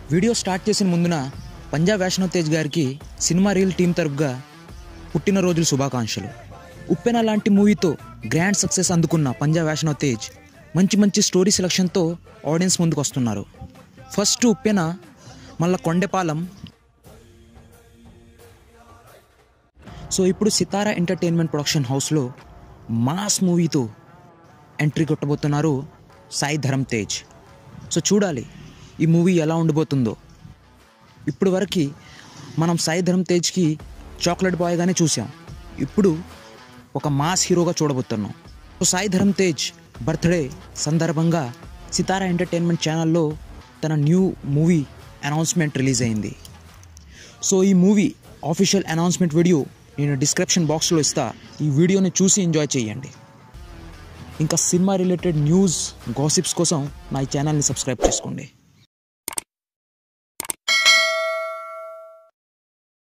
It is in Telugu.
వీడియో స్టార్ట్ చేసిన ముందున పంజాబ్ వైష్ణవ్ తేజ్ గారికి సినిమా రీల్ టీం తరపుగా పుట్టినరోజుల శుభాకాంక్షలు ఉప్పెన లాంటి మూవీతో గ్రాండ్ సక్సెస్ అందుకున్న పంజాబ్ వైష్ణవ్ తేజ్ మంచి మంచి స్టోరీ సెలక్షన్తో ఆడియన్స్ ముందుకు వస్తున్నారు ఫస్ట్ ఉప్పెన మళ్ళా కొండెపాలెం సో ఇప్పుడు సితారా ఎంటర్టైన్మెంట్ ప్రొడక్షన్ హౌస్లో మాస్ మూవీతో ఎంట్రీ కొట్టబోతున్నారు సాయి ధరమ్ తేజ్ సో చూడాలి ఈ మూవీ ఎలా ఉండబోతుందో ఇప్పుడు వరకు మనం సాయి ధరమ్ తేజ్కి చాక్లెట్ బాయ్గానే చూసాం ఇప్పుడు ఒక మాస్ హీరోగా చూడబోతున్నాం సో సాయి ధరమ్ తేజ్ బర్త్డే సందర్భంగా సితారా ఎంటర్టైన్మెంట్ ఛానల్లో తన న్యూ మూవీ అనౌన్స్మెంట్ రిలీజ్ అయింది సో ఈ మూవీ ఆఫీషియల్ అనౌన్స్మెంట్ వీడియో నేను డిస్క్రిప్షన్ బాక్స్లో ఇస్తా ఈ వీడియోని చూసి ఎంజాయ్ చేయండి ఇంకా సినిమా రిలేటెడ్ న్యూస్ గాసిప్స్ కోసం నా ఈ ఛానల్ని సబ్స్క్రైబ్ చేసుకోండి